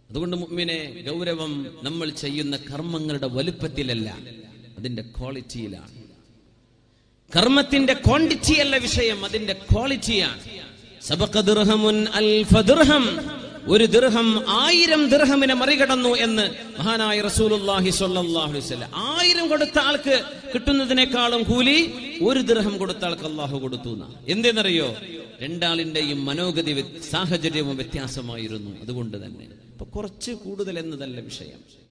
അതുകൊണ്ട് മുമ്മിനെ ഗൗരവം നമ്മൾ ചെയ്യുന്ന കർമ്മങ്ങളുടെ വലുപ്പത്തിലല്ല അതിന്റെ ക്വാളിറ്റിയിലാണ് കർമ്മത്തിന്റെ ക്വാണ്ടിറ്റി അല്ല വിഷയം അതിന്റെ ക്വാളിറ്റിയാണ് സബഖ ദിർഹമുൻ അൽഫ ദിർഹം ഒരു ദിർഹം ആയിരം ദിർഹമിനെ മറികടന്നു എന്ന് മഹാനായ റസൂലുള്ളാഹി സ്വല്ലല്ലാഹു അലൈഹി വസല്ലം ആയിരം കൊടുത്ത ആൾക്ക് കിട്ടുന്നതിനേക്കാളും കൂലി ഒരു ദിർഹം കൊടുത്ത ആൾക്ക് അള്ളാഹു കൊടുത്തു എന്നാ. എന്തെന്നറിയോ രണ്ടാളിന്റെയും മനോഗതി വ്യ- സാഹചര്യവും വ്യത്യാസമായിരുന്നു അതുകൊണ്ട് തന്നെ ഇപ്പൊ കുറച്ച് കൂടുതൽ എന്നതല്ല വിഷയം